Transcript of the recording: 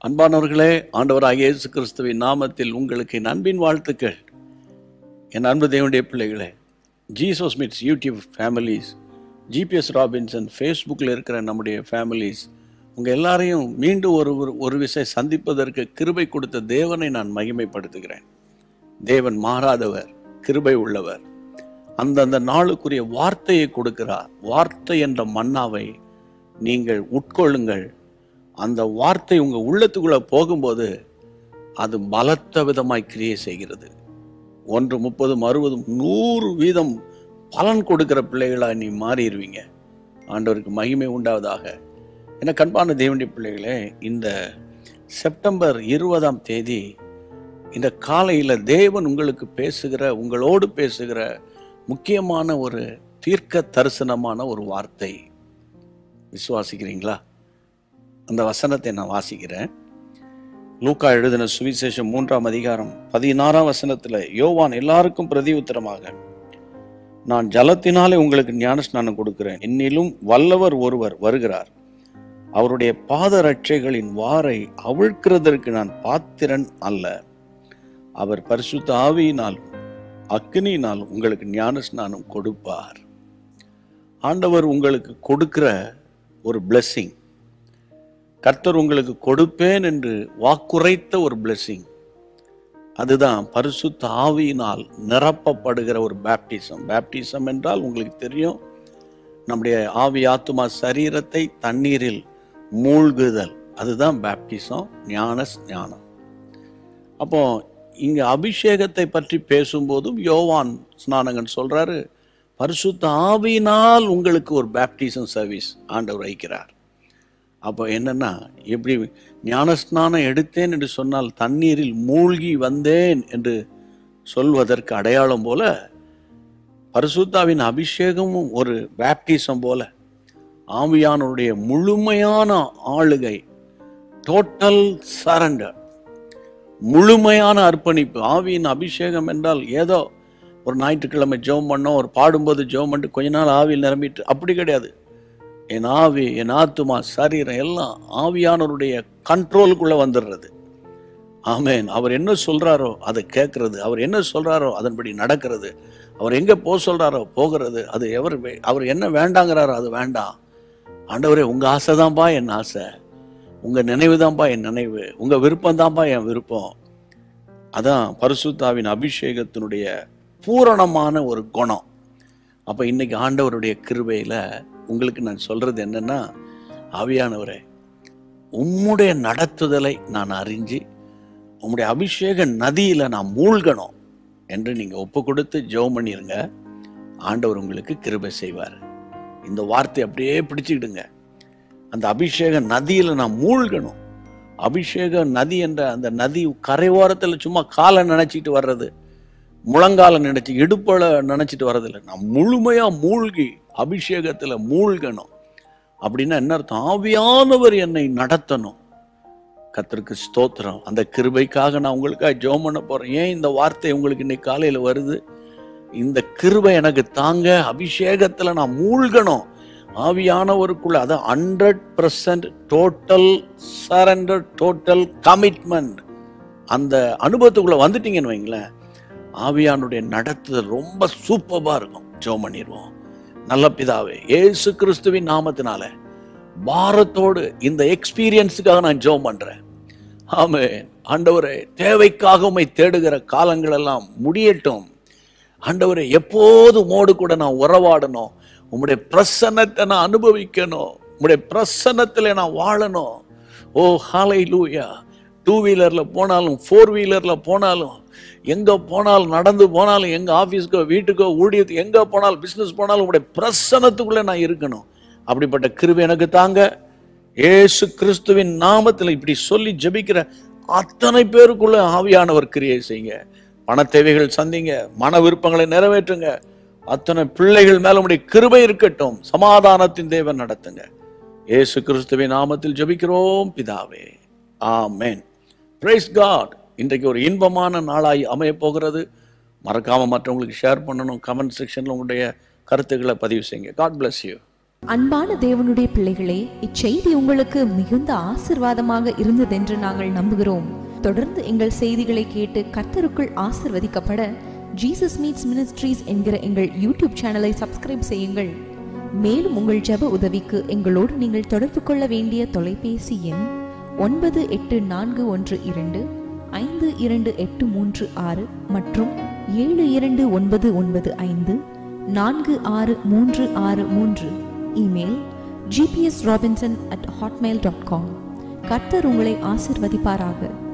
அன்பானவர்களே ஆண்டவராகிய இயேசு கிறிஸ்துவின் நாமத்தில் உங்களுக்கு என் அன்பின் வாழ்த்துக்கள் என் அன்பு தேவனுடைய பிள்ளைகளே Jesus meets YouTube families GPS Robinson ஃபேஸ்புக்கில் இருக்கிற நம்முடைய ஃபேமிலிஸ் உங்கள் எல்லாரையும் மீண்டும் ஒரு ஒரு- ஒரு விசை சந்திப்பதற்கு கிருபை கொடுத்த தேவனை நான் மகிமைப்படுத்துகிறேன் தேவன் மாறாதவர் கிருபை உள்ளவர் அந்தந்த நாளுக்குரிய வார்த்தையை கொடுக்கிறார் வார்த்தை என்ற மன்னாவை நீங்கள் உட்கொள்ளுங்கள் அந்த வார்த்தை உங்கள் உள்ளத்துக்குள்ளே போகும்போது அது பலத்த விதமாய் கிரியை செய்கிறது ஒன்று முப்பதும் அறுபதும் நூறு வீதம் பலன் கொடுக்கிற பிள்ளைகளாக நீ மாறிடுவீங்க ஆண்டவருக்கு மகிமை உண்டாவதாக என கண்பான தேவனுடைய பிள்ளைகளே இந்த செப்டம்பர் இருபதாம் தேதி இந்த காலையில் தேவன் உங்களுக்கு பேசுகிற உங்களோடு பேசுகிற முக்கியமான ஒரு தீர்க்க தரிசனமான ஒரு வார்த்தை விசுவாசிக்கிறீங்களா அந்த வசனத்தை நான் வாசிக்கிறேன் லூக்கா எழுதின சுவிசேஷம் மூன்றாம் அதிகாரம் பதினாறாம் வசனத்தில் யோவான் எல்லாருக்கும் பிரதி உத்தரமாக நான் ஜலத்தினாலே உங்களுக்கு ஞானஸ்நானம் கொடுக்கிறேன் என்னிலும் வல்லவர் ஒருவர் வருகிறார் அவருடைய பாத ரட்சைகளின் வாரை அவிழ்க்கிறதற்கு நான் பாத்திரன் அல்ல அவர் பரிசுத்த ஆவியினாலும் அக்னியினாலும் உங்களுக்கு ஞானஸ்நானம் கொடுப்பார் ஆண்டவர் உங்களுக்கு கொடுக்கிற ஒரு blessing கர்த்தர் உங்களுக்கு கொடுப்பேன் என்று வாக்குரைத்த ஒரு blessing அதுதான் பரிசுத்த ஆவியினால் நிரப்பப்படுகிற ஒரு பேப்டிசம் பேப்டிசம் என்றால் உங்களுக்கு தெரியும் நம்முடைய ஆவி ஆத்துமா சரீரத்தை தண்ணீரில் மூழ்குதல் அதுதான் பேப்டிசம் ஞான ஞானம் அப்போ இங்க அபிஷேகத்தை பற்றி பேசும்போதும் யோவான் ஸ்நானகன் சொல்றாரு பரிசுத்த ஆவியினால் உங்களுக்கு ஒரு பேப்டிசம் சர்வீஸ் ஆண்டவர் வைக்கிறார் அப்போ என்னன்னா எப்படி ஞானஸ்நானம் எடுத்தேன் என்று சொன்னால் தண்ணீரில் மூழ்கி வந்தேன் என்று சொல்வதற்கு அடையாளம் போல பரிசுத்தாவின் அபிஷேகமும் ஒரு பேப்டிசம் போல ஆவியானுடைய முழுமையான ஆளுகை டோட்டல் சரண்டர் முழுமையான அர்ப்பணிப்பு ஆவியின் அபிஷேகம் என்றால் ஏதோ ஒரு ஞாயிற்றுக்கிழமை ஜெபம் பண்ணோம் ஒரு பாடும்போது ஜெபம் பண்ணிட்டு கொஞ்ச நாள் ஆவியில் நிரம்பிட்டு அப்படி கிடையாது என் ஆவி என் ஆத்துமா சரீரம் எல்லாம் ஆவியானவருடைய கண்ட்ரோலுக்குள்ளே வந்துடுறது ஆமென் அவர் என்ன சொல்றாரோ அதை கேட்கறது அவர் என்ன சொல்றாரோ அதன்படி நடக்கிறது அவர் எங்கே போக சொல்றாரோ போகிறது அது எவர் வே- அவர் என்ன வேண்டாங்கிறாரோ அது வேண்டாம் ஆண்டவரே உங்கள் ஆசை தான்ப்பா என் ஆசை உங்கள் நினைவு தான்ப்பா என் நினைவு உங்கள் விருப்பம் தான்ப்பா என் விருப்பம் அதான் பரிசுத்தாவின் அபிஷேகத்தினுடைய பூரணமான ஒரு குணம் அப்போ இன்னைக்கு ஆண்டவருடைய கிருபையில் உங்களுக்கு நான் சொல்றது என்னன்னா ஆவியானவரே உம்முடைய நடத்துதலை நான் அறிஞ்சு உம்முடைய அபிஷேக நதியில் நான் மூழ்கணும் என்று நீங்கள் ஒப்பு கொடுத்து ஜெபம் பண்ணிருங்க ஆண்டவர் உங்களுக்கு கிருபை செய்வார் இந்த வார்த்தை அப்படியே பிடிச்சுக்கிடுங்க அந்த அபிஷேக நதியில் நான் மூழ்கணும் அபிஷேக நதி என்ற அந்த நதி கரையோரத்தில் சும்மா காலை நினைச்சிட்டு வர்றது முழங்கால நினைச்சு இடுப்பள நினைச்சிட்டு வர்றதில்லை நான் முழுமையா மூழ்கி அபிஷேகத்துல மூழ்கணும் அப்படின்னா என்ன அர்த்தம் ஆவியானவர் என்னை நடத்தணும் கர்த்தருக்கு ஸ்தோத்திரம் அந்த கிருபைக்காக நான் உங்களுக்காக ஜெபம் பண்ண போறேன் ஏன் இந்த வார்த்தை உங்களுக்கு இன்னைக்கு காலையில வருது இந்த கிருபை எனக்கு தாங்க அபிஷேகத்துல நான் மூழ்கணும் ஆவியானவருக்குள்ள அது hundred percent total surrender total commitment அந்த அனுபவத்துக்குள்ள வந்துட்டீங்கன்னு வைங்களேன் ஆவியானுடைய நடத்துதல் ரொம்ப சூப்பராக இருக்கும் ஜெபம் பண்ணிடுவோம் நல்ல பிதாவே இயேசு கிறிஸ்துவின் நாமத்தினால பாரத்தோடு இந்த எக்ஸ்பீரியன்ஸுக்காக நான் ஜெபம் பண்றேன் ஆமென் ஆண்டவரே தேவைக்காக உம்மை தேடுகிற காலங்கள் எல்லாம் முடியட்டும் ஆண்டவரே எப்போது மோடு கூட நான் உறவாடணும் உம்முடைய பிரசன்னத்தை நான் அனுபவிக்கணும் உம்முடைய பிரசன்னத்தில் நான் வாழணும் ஓ ஹாலை லூயா டூ வீலரில் போனாலும் ஃபோர் வீலரில் போனாலும் எங்கே போனாலும் நடந்து போனாலும் எங்கள் ஆஃபீஸ்க்கோ வீட்டுக்கோ ஊழியத்துக்கு எங்கே போனாலும் பிஸ்னஸ் போனாலும் உங்களுடைய பிரசன்னத்துக்குள்ளே நான் இருக்கணும் அப்படிப்பட்ட கிருபை எனக்கு தாங்க ஏசு கிறிஸ்துவின் நாமத்தில் இப்படி சொல்லி ஜெபிக்கிற அத்தனை பேருக்குள்ள ஆவியானவர் கிரியை செய்யுங்க பண தேவைகள் சந்திங்க மன விருப்பங்களை நிறைவேற்றுங்க அத்தனை பிள்ளைகள் மேல உடைய கிருபை இருக்கட்டும் சமாதானத்தின் தேவன் நடத்துங்க இயேசு கிறிஸ்துவின் நாமத்தில் ஜெபிக்கிறோம் பிதாவே ஆமென் பிரைஸ் காட் இன்றைக்கு ஒரு இன்பமான நாளாய் அமைய போகிறது மறக்காம மற்றவங்களுக்கு ஷேர் பண்ணணும் கமெண்ட் செக்ஷன்ல உங்களுடைய கருத்துக்களை பதிவு செய்யுங்க காட் bless யூ அன்பான தேவனுடைய பிள்ளைகளே இச்செய்தி உங்களுக்கு மிகுந்த ஆசிர்வாதமாக இருந்ததென்று நாங்கள் நம்புகிறோம் தொடர்ந்து எங்கள் செய்திகளை கேட்டு கர்த்தருக்குள் ஆசிர்வதிக்கப்பட ஜீசஸ் மீட்ஸ் மினிஸ்ட்ரீஸ் என்கிற எங்கள் யூடியூப் சேனலை சப்ஸ்கிரைப் செய்யுங்கள் மேலும் உங்கள் ஜெப உதவிக்கு எங்களோடு நீங்கள் தொடர்பு கொள்ள வேண்டிய தொலைபேசி எண் ஒன்பது எட்டு நான்கு ஒன்று இரண்டு ஐந்து இரண்டு எட்டு மூன்று ஆறு மற்றும் ஏழு இரண்டு ஒன்பது ஒன்பது ஐந்து நான்கு ஆறு மூன்று ஆறு மூன்று email GPS Robinson at Hotmail dot com கர்த்தர் உங்களை ஆசிர்வதிப்பாராக